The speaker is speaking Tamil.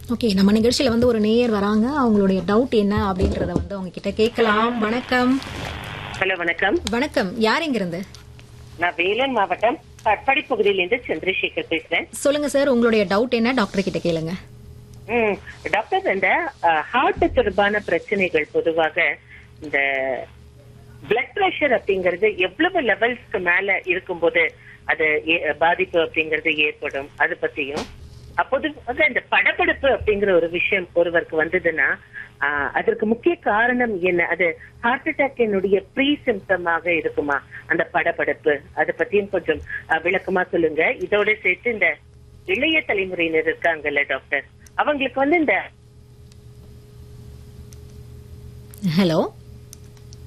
ஓகே நம்ம நிகழ்ச்சியில வந்து ஒரு நேயர் வராங்க அவங்களுடைய டவுட் என்ன அப்படின்றத வந்து அவங்க கிட்ட கேட்கலாம் வணக்கம் ஹலோ வணக்கம் வணக்கம் யார் இங்கிருந்து நான் வேலூர் மாவட்டம் பட்பாடி பகுதியிலிருந்து சந்திரசேகர் பேசுறேன் சொல்லுங்க சார் உங்களுடைய டவுட் என்ன டாக்டர் கிட்ட கேளுங்க ம், டாக்டர் இந்த ஹார்ட் தொடர்பான பிரச்சனைகள் பொதுவாக இந்த பிளட் பிரஷர் அப்படிங்கிறது எவ்வளவு லெவல்ஸ்க்கு மேல இருக்கும்போது அது ஏ- பாதிப்பு அப்படிங்கிறது ஏற்படும் அது பத்தியும் அப்போது வந்து இந்த படபடப்பு அப்படிங்கிற ஒரு விஷயம் ஒருவருக்கு வந்ததுன்னா ஆஹ், அதற்கு முக்கிய காரணம் என்ன அது ஹார்ட் அட்டாக்கினுடைய ப்ரீ சிம்டமாக இருக்குமா அந்த படபடப்பு அதை பத்தியும் கொஞ்சம் ஆஹ், விளக்கமா சொல்லுங்க இதோட சேர்த்து இந்த இளைய தலைமுறையினர் இருக்காங்கல்ல டாக்டர் அவங்களுக்கு வந்து இந்த ஹலோ